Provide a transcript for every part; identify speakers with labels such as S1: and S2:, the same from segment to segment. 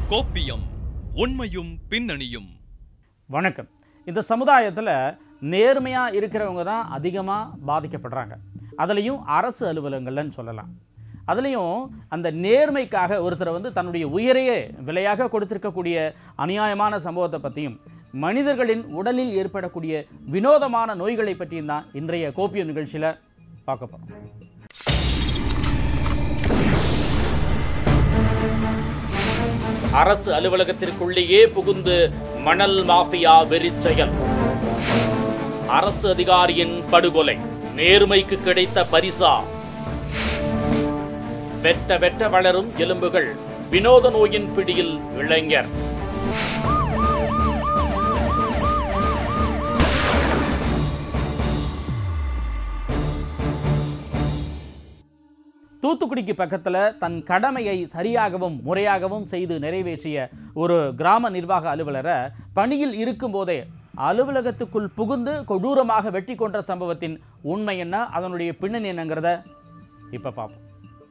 S1: கோப்பியம் உண்மையும் பின்னணியும்
S2: வணக்கம் இந்த சமுதாயத்தில் நேர்மையாக இருக்கிறவங்க தான் அதிகமாக பாதிக்கப்படுறாங்க அதுலேயும் அரசு அலுவலகங்கள்னு சொல்லலாம் அதுலேயும் அந்த நேர்மைக்காக ஒருத்தர் வந்து தன்னுடைய உயிரையே விலையாக கொடுத்திருக்கக்கூடிய அநியாயமான சம்பவத்தை பற்றியும் மனிதர்களின் உடலில் ஏற்படக்கூடிய வினோதமான நோய்களை பற்றியும் தான் இன்றைய கோப்பிய நிகழ்ச்சியில் பார்க்க போகிறோம்
S3: அரசு அலுவலகத்திற்குள்ளேயே புகுந்து மணல் மாஃபியா வெறிச்செயல் அரசு அதிகாரியின் படுகொலை நேர்மைக்கு கிடைத்த பரிசா வெட்ட வெட்ட வளரும் எலும்புகள் வினோத நோயின் பிடியில் இளைஞர்
S2: தூத்துக்குடிக்கு பக்கத்தில் தன் கடமையை சரியாகவும் முறையாகவும் செய்து நிறைவேற்றிய ஒரு கிராம நிர்வாக அலுவலரை பணியில் இருக்கும்போதே அலுவலகத்துக்குள் புகுந்து கொடூரமாக வெட்டி கொன்ற சம்பவத்தின் உண்மை என்ன அதனுடைய பின்னணி என்னங்கிறத இப்போ பார்ப்போம்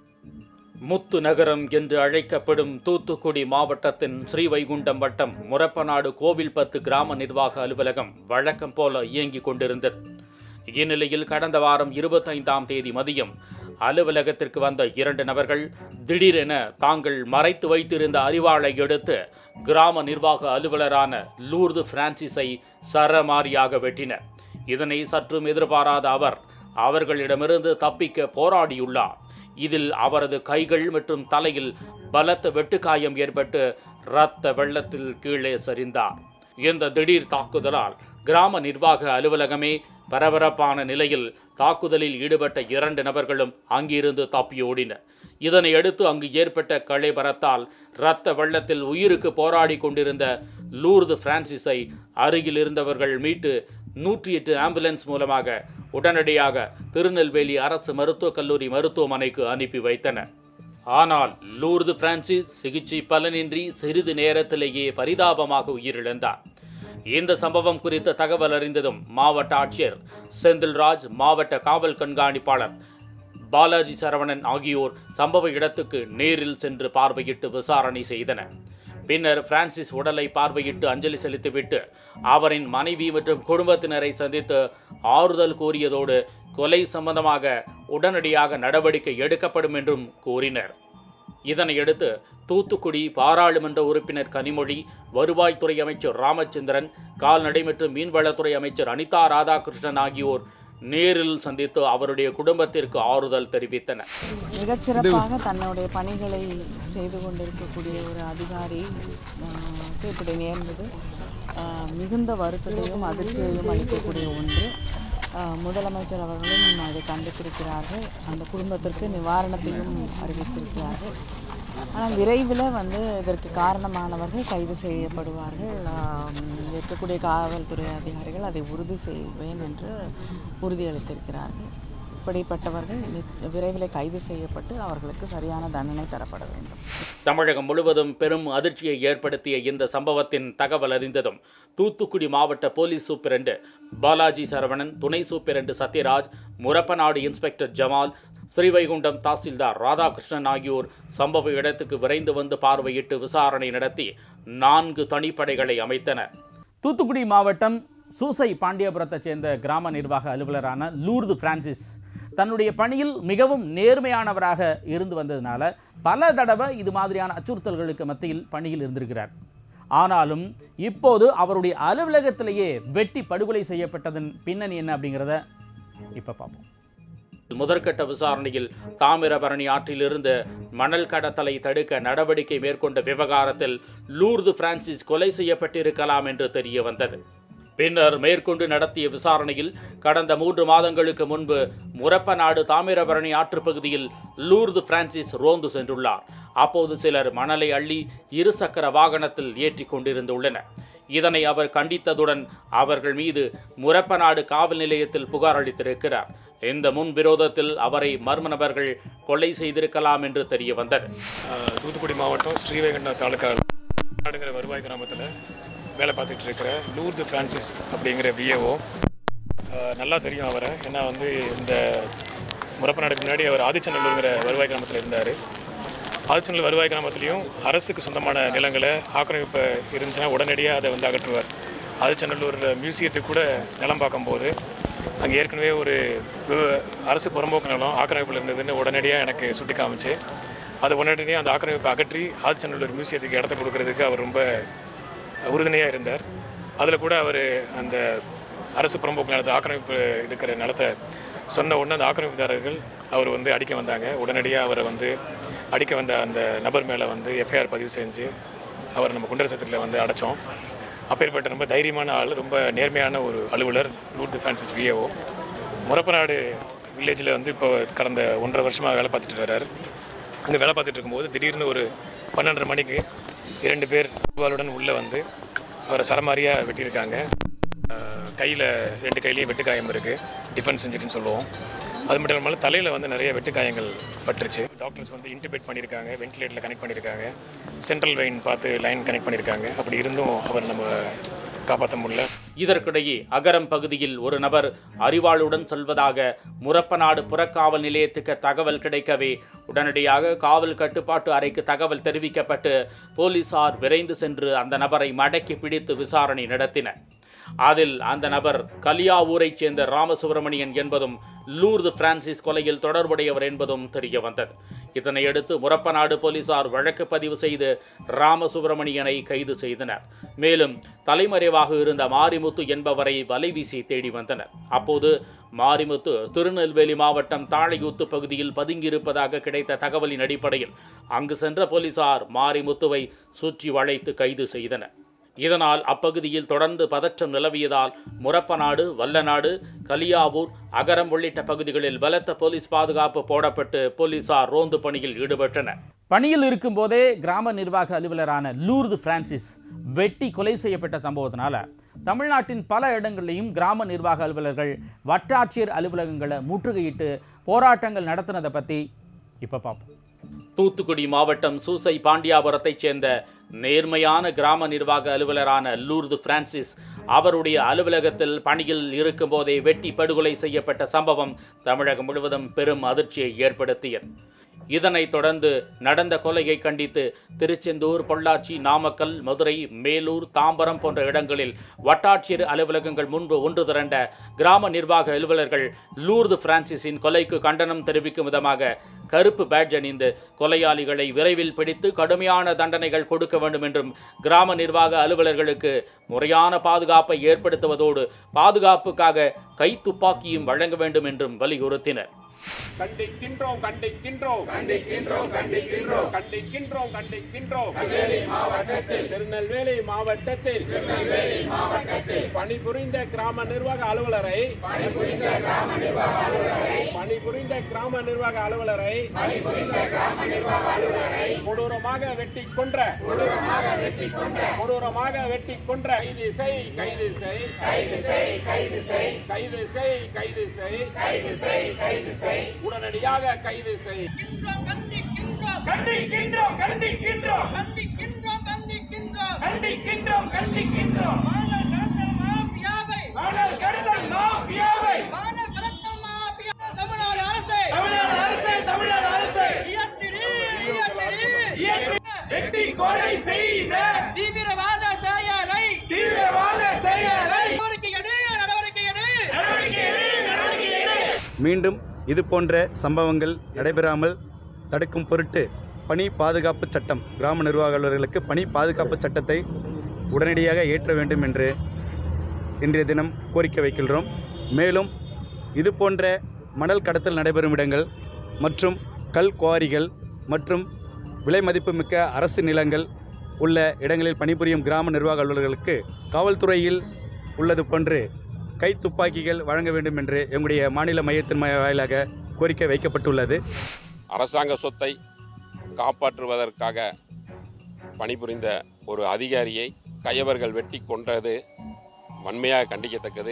S3: முத்து நகரம் என்று அழைக்கப்படும் தூத்துக்குடி மாவட்டத்தின் ஸ்ரீவைகுண்டம் வட்டம் முரப்பநாடு கோவில்பத்து கிராம நிர்வாக அலுவலகம் வழக்கம் போல இயங்கிக் கொண்டிருந்தது இந்நிலையில் கடந்த வாரம் இருபத்தைந்தாம் தேதி மதியம் அலுவலகத்திற்கு வந்த இரண்டு நபர்கள் திடீரென தாங்கள் மறைத்து வைத்திருந்த அறிவாளை எடுத்து கிராம நிர்வாக அலுவலரான லூர்து பிரான்சிஸை சரமாரியாக வெட்டினர் இதனை சற்றும் எதிர்பாராத அவர் அவர்களிடமிருந்து தப்பிக்க போராடியுள்ளார் இதில் அவரது கைகள் மற்றும் தலையில் பலத்த வெட்டுக்காயம் ஏற்பட்டு இரத்த வெள்ளத்தில் கீழே சரிந்தார் இந்த திடீர் தாக்குதலால் கிராம நிர்வாக அலுவலகமே பரபரப்பான நிலையில் தாக்குதலில் ஈடுபட்ட இரண்டு நபர்களும் அங்கிருந்து தப்பியோடினர் இதனையடுத்து அங்கு ஏற்பட்ட களைபரத்தால் இரத்த வெள்ளத்தில் உயிருக்கு போராடி கொண்டிருந்த லூர்து பிரான்சிஸை அருகில் இருந்தவர்கள் மீட்டு நூற்றி எட்டு ஆம்புலன்ஸ் மூலமாக உடனடியாக திருநெல்வேலி அரசு மருத்துவக் கல்லூரி மருத்துவமனைக்கு அனுப்பி வைத்தனர் ஆனால் லூர்து பிரான்சிஸ் சிகிச்சை பலனின்றி சிறிது நேரத்திலேயே பரிதாபமாக உயிரிழந்தார் இந்த சம்பவம் குறித்த தகவல் அறிந்ததும் மாவட்ட ஆட்சியர் செந்தில்ராஜ் மாவட்ட காவல் கண்காணிப்பாளர் பாலாஜி சரவணன் ஆகியோர் சம்பவ இடத்துக்கு நேரில் சென்று பார்வையிட்டு விசாரணை செய்தனர் பின்னர் பிரான்சிஸ் உடலை பார்வையிட்டு அஞ்சலி செலுத்திவிட்டு அவரின் மனைவி மற்றும் குடும்பத்தினரை சந்தித்து ஆறுதல் கூறியதோடு கொலை சம்பந்தமாக உடனடியாக நடவடிக்கை எடுக்கப்படும் என்றும் கூறினர் இதனையடுத்து தூத்துக்குடி பாராளுமன்ற உறுப்பினர் கனிமொழி வருவாய்த்துறை அமைச்சர் ராமச்சந்திரன் கால்நடை மற்றும் மீன்வளத்துறை அமைச்சர் அனிதா ராதாகிருஷ்ணன் ஆகியோர் நேரில் சந்தித்து அவருடைய குடும்பத்திற்கு ஆறுதல் தெரிவித்தனர்
S4: மிகச்சிறப்பாக தன்னுடைய பணிகளை செய்து கொண்டிருக்கக்கூடிய ஒரு அதிகாரி ஆஹ், இப்படி நேர்ந்தது ஆஹ், மிகுந்த வருத்தத்தையும் அதிர்ச்சியையும் அளிக்கக்கூடிய ஒன்று ஆஹ், முதலமைச்சர் அவர்களும் அதை கண்டுபிடிக்கிறார்கள் அந்த குடும்பத்திற்கு நிவாரணத்தையும் அறிவித்திருக்கிறார்கள் ஆனால் விரைவில் வந்து இதற்கு காரணமானவர்கள் கைது செய்யப்படுவார்கள் ஆஹ், இருக்கக்கூடிய காவல்துறை அதிகாரிகள் அதை உறுதி செய்வேன் என்று உறுதியளித்திருக்கிறார்கள் இப்படிப்பட்டவர்கள் நி- விரைவில் கைது செய்யப்பட்டு அவர்களுக்கு சரியான தண்டனை தரப்பட வேண்டும்
S3: தமிழகம் முழுவதும் பெரும் அதிர்ச்சியை ஏற்படுத்திய இந்த சம்பவத்தின் தகவல் அறிந்ததும் தூத்துக்குடி மாவட்ட போலீஸ் சூப்பிரண்டு பாலாஜி சரவணன் துணை சூப்பிரண்டு சத்யராஜ் முரப்பநாடு இன்ஸ்பெக்டர் ஜமால் ஸ்ரீவைகுண்டம் தாசில்தார் ராதாகிருஷ்ணன் ஆகியோர் சம்பவ இடத்துக்கு விரைந்து வந்து பார்வையிட்டு விசாரணை நடத்தி நான்கு தனிப்படைகளை அமைத்தனர்
S2: தூத்துக்குடி மாவட்டம் சூசை பாண்டியபுரத்தைச் சேர்ந்த கிராம நிர்வாக அலுவலரான லூர்து பிரான்சிஸ் தன்னுடைய பணியில் மிகவும் நேர்மையானவராக இருந்து வந்ததுனால பல தடவை இது மாதிரியான அச்சுறுத்தல்களுக்கு மத்தியில் பணியில் இருந்திருக்கிறார் ஆனாலும் இப்போது அவருடைய அலுவலகத்திலேயே வெட்டி படுகொலை செய்யப்பட்டதன் பின்னணி என்ன அப்படிங்கிறத இப்போ பார்ப்போம்
S3: முதற்கட்ட விசாரணையில் தாமிரபரணி ஆற்றிலிருந்து மணல் கடத்தலை தடுக்க நடவடிக்கை மேற்கொண்ட விவகாரத்தில் லூர்து பிரான்சிஸ் கொலை செய்யப்பட்டிருக்கலாம் என்று தெரிய வந்தது பின்னர் மேற்கொண்டு நடத்திய விசாரணையில் கடந்த மூன்று மாதங்களுக்கு முன்பு முரப்பநாடு தாமிரபரணி ஆற்றுப்பகுதியில் லூர்து பிரான்சிஸ் ரோந்து சென்றுள்ளார் அப்போது சிலர் மணலை அள்ளி இருசக்கர வாகனத்தில் ஏற்றிக் கொண்டிருந்துள்ளனர் இதனை அவர் கண்டித்ததுடன் அவர்கள் மீது முரப்பநாடு காவல் நிலையத்தில் புகார் அளித்திருக்கிறார் இந்த முன்விரோதத்தில் அவரை மர்ம நபர்கள் கொலை செய்திருக்கலாம் என்று தெரிய வந்தது
S5: ஆஹ் தூத்துக்குடி மாவட்டம் ஸ்ரீவைகுண்டம் தாலுக்கா நாடுங்கிற வருவாய் கிராமத்தில் வேலை பார்த்துட்டு இருக்கிற லூர்து ஃப்ரான்சிஸ் அப்படிங்கிற விஏஓ நல்லா தெரியும் அவரை ஏன்னா வந்து இந்த முறப்பநாடுக்கு முன்னாடி அவர் ஆதிச்சநல்லூருங்கிற வருவாய் கிராமத்தில் இருந்தார் ஆதிச்சநல்லூர் வருவாய் கிராமத்துலேயும் அரசுக்கு சொந்தமான நிலங்களை ஆக்கிரமிப்பு இருந்துச்சுன்னா உடனடியாக அதை வந்து அகற்றுவார் ஆதிச்சநல்லூர் மியூசியத்துக்கு கூட நிலம் பார்க்கும்போது அங்கே ஏற்கனவே ஒரு விவ- அரசு புறம்போக்கு நிலம் ஆக்கிரமிப்பில் இருந்ததுன்னு உடனடியாக எனக்கு சுட்டி காமிச்சு அது உடனடியாக அந்த ஆக்கிரமிப்பை அகற்றி ஆதிச்சநல்லூர் மியூசியத்துக்கு இடத்த கொடுக்கறதுக்கு அவர் ரொம்ப உறுதுணையாக இருந்தார் அதில் கூட அவர் அந்த அரசு புறம்போக்கு நிலத்தை ஆக்கிரமிப்பு இருக்கிற நிலத்தை சொன்ன உடனே அந்த ஆக்கிரமிப்புதாரர்கள் அவர் வந்து அடிக்க வந்தாங்க உடனடியாக அவரை வந்து அடிக்க வந்த அந்த நபர் மேலே வந்து எஃப்ஐஆர் பதிவு செஞ்சு அவர் நம்ம குண்டரசத்தில் வந்து அடைச்சோம் அப்பேற்பட்ட ரொம்ப தைரியமான ஆள் ரொம்ப நேர்மையான ஒரு அலுவலர் லூர்து ஃப்ரான்சிஸ் விஏஓ முரப்பநாடு வில்லேஜில் வந்து இப்போ கடந்த ஒன்றரை வருஷமாக வேலை பார்த்துட்டு வர்றாரு அங்கே வேலை பார்த்துட்டு இருக்கும்போது திடீர்னு ஒரு பன்னெண்டரை மணிக்கு இரண்டு பேர் அலுவலுடன் உள்ளே வந்து அவரை சரமாரியாக வெட்டியிருக்காங்க கையில் ரெண்டு கையிலையும் வெட்டுக்காயம் இருக்குது டிஃபென்ஸ் இன்ஜுரின்னு சொல்லுவோம் அது மட்டும் இல்லாமல் தலையில் வந்து நிறைய வெட்டுக்காயங்கள் பட்டுருச்சு டாக்டர்ஸ் வந்து இன்டிபேட் பண்ணியிருக்காங்க வென்டிலேட்டரில் கனெக்ட் பண்ணியிருக்காங்க சென்ட்ரல் வெயின் பார்த்து லைன் கனெக்ட் பண்ணியிருக்காங்க அப்படி இருந்தும் அவர் நம்ம காப்பாற்ற முடியல
S3: இதற்கிடையே அகரம் பகுதியில் ஒரு நபர் அறிவாளுடன் செல்வதாக முரப்பநாடு புறக்காவல் நிலையத்துக்கு தகவல் கிடைக்கவே உடனடியாக காவல் கட்டுப்பாட்டு அறைக்கு தகவல் தெரிவிக்கப்பட்டு போலீசார் விரைந்து சென்று அந்த நபரை மடக்கி பிடித்து விசாரணை நடத்தினர் அதில் அந்த நபர் கலியாவூரைச் சேர்ந்த ராமசுப்பிரமணியன் என்பதும் லூர்து பிரான்சிஸ் கொலையில் தொடர்புடையவர் என்பதும் தெரிய வந்தது இதனையடுத்து முரப்பநாடு போலீசார் வழக்கு பதிவு செய்து ராமசுப்பிரமணியனை கைது செய்தனர் மேலும் தலைமறைவாக இருந்த மாரிமுத்து என்பவரை வலைவீசி தேடி வந்தனர் அப்போது மாரிமுத்து திருநெல்வேலி மாவட்டம் தாழையூத்து பகுதியில் பதுங்கியிருப்பதாக கிடைத்த தகவலின் அடிப்படையில் அங்கு சென்ற போலீசார் மாரிமுத்துவை சுற்றி வளைத்து கைது செய்தனர் இதனால் அப்பகுதியில் தொடர்ந்து பதற்றம் நிலவியதால் முரப்பநாடு வல்லநாடு கலியாவூர் அகரம் உள்ளிட்ட பகுதிகளில் பலத்த போலீஸ் பாதுகாப்பு போடப்பட்டு போலீசார் ரோந்து பணியில் ஈடுபட்டனர்
S2: பணியில் இருக்கும்போதே கிராம நிர்வாக அலுவலரான லூர்து பிரான்சிஸ் வெட்டி கொலை செய்யப்பட்ட சம்பவத்தினால தமிழ்நாட்டின் பல இடங்களிலையும் கிராம நிர்வாக அலுவலர்கள் வட்டாட்சியர் அலுவலகங்களை முற்றுகையிட்டு போராட்டங்கள் நடத்தினதை பற்றி இப்போ பார்ப்போம்
S3: தூத்துக்குடி மாவட்டம் சூசை பாண்டியாபுரத்தைச் சேர்ந்த நேர்மையான கிராம நிர்வாக அலுவலரான லூர்து பிரான்சிஸ் அவருடைய அலுவலகத்தில் பணியில் இருக்கும்போதே வெட்டி படுகொலை செய்யப்பட்ட சம்பவம் தமிழகம் முழுவதும் பெரும் அதிர்ச்சியை ஏற்படுத்தியது இதனைத் தொடர்ந்து நடந்த கொலையை கண்டித்து திருச்செந்தூர் பொள்ளாச்சி நாமக்கல் மதுரை மேலூர் தாம்பரம் போன்ற இடங்களில் வட்டாட்சியர் அலுவலகங்கள் முன்பு ஒன்று திரண்ட கிராம நிர்வாக அலுவலர்கள் லூர்து பிரான்சிஸின் கொலைக்கு கண்டனம் தெரிவிக்கும் விதமாக கருப்பு பேட்ஜ் அணிந்து கொலையாளிகளை விரைவில் பிடித்து கடுமையான தண்டனைகள் கொடுக்க வேண்டும் என்றும் கிராம நிர்வாக அலுவலர்களுக்கு முறையான பாதுகாப்பை ஏற்படுத்துவதோடு பாதுகாப்புக்காக கைத்துப்பாக்கியும் வழங்க வேண்டும் என்றும் வலியுறுத்தினர்
S6: கண்டிக்கின்றோம் கண்டிக்கின்றோம் கண்டிக்கின்றோம் கண்டிக்கின்றோம் கண்டிக்கின்றோம் கண்டிக்கின்றோம் திருநெல்வேலி மாவட்டத்தில் திருநெல்வேலி மாவட்டத்தில் திருநெல்வேலி மாவட்டத்தில் பணிபுரிந்த கிராம நிர்வாக அலுவலரை பணிபுரிந்த கிராம நிர்வாக அலுவலரை பணிபுரிந்த கிராம நிர்வாக அலுவலரை பணிபுரிந்த கிராம நிர்வாக அலுவலரை கொடூரமாக வெட்டி கொன்ற கொடூரமாக வெட்டி கொன்ற கொடூரமாக வெட்டி கொன்ற கைது செய் கைது செய் கைது செய் கைது செய் கைது செய் கைது செய் கைது செய் கைது செய் உடனடியாக கைது செய்
S7: கண்டிக்கின்றோம் கண்டிக்கின்றோம் கண்டிக்கின்றோம் கண்டிக்கின்றோம் கண்டிக்கின்றோம் கண்டிக்கின்றோம் கண்டிக்கின்றோம் மாணவர் கடத்தல் மாஃபியாவை மாணவர் கடத்தல் மாஃபியாவை மாணவர் கடத்தல் மாஃபியா தமிழ்நாடு அரசு தமிழ்நாடு அரசு தமிழ்நாடு அரசு இயற்றிடு இயற்றிடு இயற்றி வெட்டி கொலை செய்த தீவிரவாத செயலை தீவிரவாத செயலை நடவடிக்கை எடு நடவடிக்கை எடு நடவடிக்கை எடு நடவடிக்கை எடு
S8: மீண்டும் இது போன்ற சம்பவங்கள் நடைபெறாமல் தடுக்கும் பொருட்டு பணி பாதுகாப்பு சட்டம் கிராம நிர்வாக அலுவலர்களுக்கு பணி பாதுகாப்பு சட்டத்தை உடனடியாக ஏற்ற வேண்டும் என்று இன்றைய தினம் கோரிக்கை வைக்கின்றோம் மேலும் இது போன்ற மணல் கடத்தல் நடைபெறும் இடங்கள் மற்றும் கல் குவாரிகள் மற்றும் விலை மதிப்புமிக்க அரசு நிலங்கள் உள்ள இடங்களில் பணிபுரியும் கிராம நிர்வாக அலுவலர்களுக்கு காவல்துறையில் உள்ளது போன்று கை துப்பாக்கிகள் வழங்க வேண்டும் என்று எங்களுடைய மாநில மையத்தின் ம- வாயிலாக கோரிக்கை வைக்கப்பட்டுள்ளது
S9: அரசாங்க சொத்தை காப்பாற்றுவதற்காக பணிபுரிந்த ஒரு அதிகாரியை கையவர்கள் வெட்டி கொன்றது வன்மையாக கண்டிக்கத்தக்கது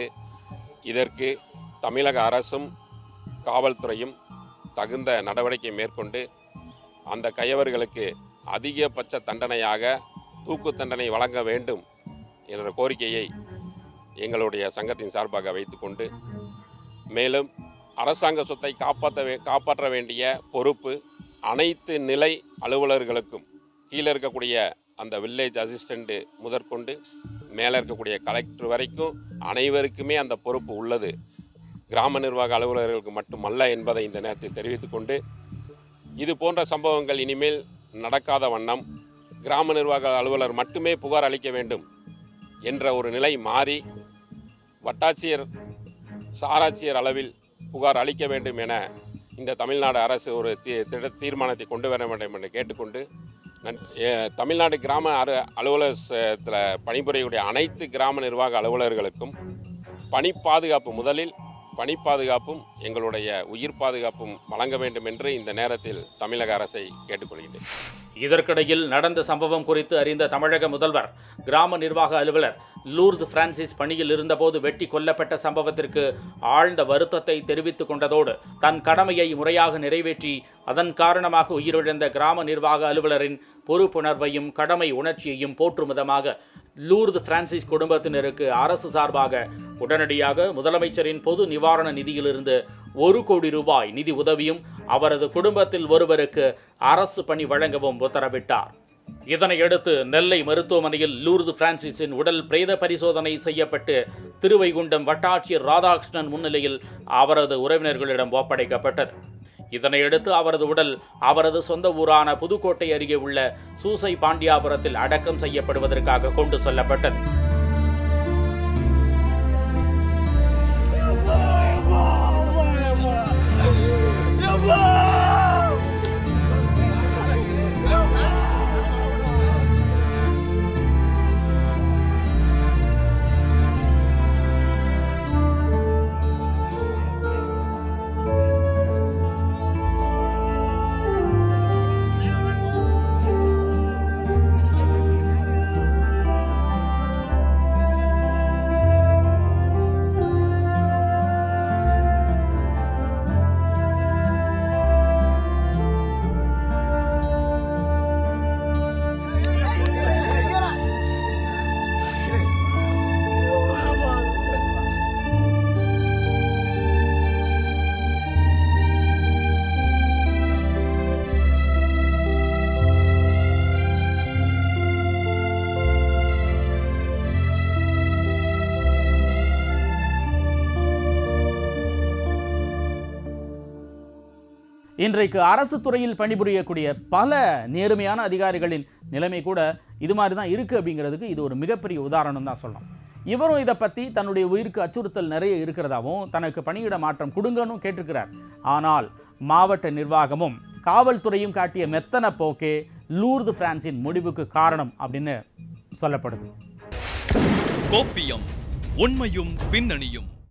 S9: இதற்கு தமிழக அரசும் காவல்துறையும் தகுந்த நடவடிக்கை மேற்கொண்டு அந்த கையவர்களுக்கு அதிகபட்ச தண்டனையாக தூக்கு தண்டனை வழங்க வேண்டும் என்ற கோரிக்கையை எங்களுடைய சங்கத்தின் சார்பாக வைத்துக்கொண்டு மேலும் அரசாங்க சொத்தை காப்பாற்ற வே காப்பாற்ற வேண்டிய பொறுப்பு அனைத்து நிலை அலுவலர்களுக்கும் கீழே இருக்கக்கூடிய அந்த வில்லேஜ் அசிஸ்டண்ட்டு முதற்கொண்டு மேலே இருக்கக்கூடிய கலெக்டர் வரைக்கும் அனைவருக்குமே அந்த பொறுப்பு உள்ளது கிராம நிர்வாக அலுவலர்களுக்கு மட்டுமல்ல என்பதை இந்த நேரத்தில் தெரிவித்துக்கொண்டு இது போன்ற சம்பவங்கள் இனிமேல் நடக்காத வண்ணம் கிராம நிர்வாக அலுவலர் மட்டுமே புகார் அளிக்க வேண்டும் என்ற ஒரு நிலை மாறி வட்டாட்சியர் சாராட்சியர் அளவில் புகார் அளிக்க வேண்டும் என இந்த தமிழ்நாடு அரசு ஒரு தீ திட தீர்மானத்தை கொண்டு வர வேண்டும் என்று கேட்டுக்கொண்டு நன் எ- தமிழ்நாடு கிராம அரு அலுவலகத்தில் பணிபுரியக்கூடிய அனைத்து கிராம நிர்வாக அலுவலர்களுக்கும் பணி பாதுகாப்பு முதலில் பணி பாதுகாப்பும் எங்களுடைய உயிர் பாதுகாப்பும் வழங்க வேண்டும் என்று இந்த நேரத்தில் தமிழக அரசை கேட்டுக்கொள்கிறேன்
S3: இதற்கிடையில் நடந்த சம்பவம் குறித்து அறிந்த தமிழக முதல்வர் கிராம நிர்வாக அலுவலர் லூர்து பிரான்சிஸ் பணியில் இருந்தபோது வெட்டி கொல்லப்பட்ட சம்பவத்திற்கு ஆழ்ந்த வருத்தத்தை தெரிவித்துக் கொண்டதோடு தன் கடமையை முறையாக நிறைவேற்றி அதன் காரணமாக உயிரிழந்த கிராம நிர்வாக அலுவலரின் பொறுப்புணர்வையும் கடமை உணர்ச்சியையும் போற்றும் விதமாக லூர்து பிரான்சிஸ் குடும்பத்தினருக்கு அரசு சார்பாக உடனடியாக முதலமைச்சரின் பொது நிவாரண நிதியிலிருந்து ஒரு கோடி ரூபாய் நிதி உதவியும் அவரது குடும்பத்தில் ஒருவருக்கு அரசு பணி வழங்கவும் உத்தரவிட்டார் இதனையடுத்து நெல்லை மருத்துவமனையில் லூர்து பிரான்சிஸின் உடல் பிரேத பரிசோதனை செய்யப்பட்டு திருவைகுண்டம் வட்டாட்சியர் ராதாகிருஷ்ணன் முன்னிலையில் அவரது உறவினர்களிடம் ஒப்படைக்கப்பட்டது இதனையடுத்து அவரது உடல் அவரது சொந்த ஊரான புதுக்கோட்டை அருகே உள்ள சூசை பாண்டியாபுரத்தில் அடக்கம் செய்யப்படுவதற்காக கொண்டு செல்லப்பட்டது
S2: இன்றைக்கு அரசு துறையில் பணிபுரியக்கூடிய பல நேர்மையான அதிகாரிகளின் நிலைமை கூட இது மாதிரி தான் இருக்குது அப்படிங்கிறதுக்கு இது ஒரு மிகப்பெரிய உதாரணம் தான் சொல்லலாம் இவரும் இதை பற்றி தன்னுடைய உயிருக்கு அச்சுறுத்தல் நிறைய இருக்கிறதாவும் தனக்கு பணியிட மாற்றம் கொடுங்கன்னு கேட்டிருக்கிறார் ஆனால் மாவட்ட நிர்வாகமும் காவல்துறையும் காட்டிய மெத்தன போக்கே லூர்து பிரான்சின் முடிவுக்கு காரணம் அப்படின்னு சொல்லப்படுது
S1: கோப்பியம் உண்மையும் பின்னணியும்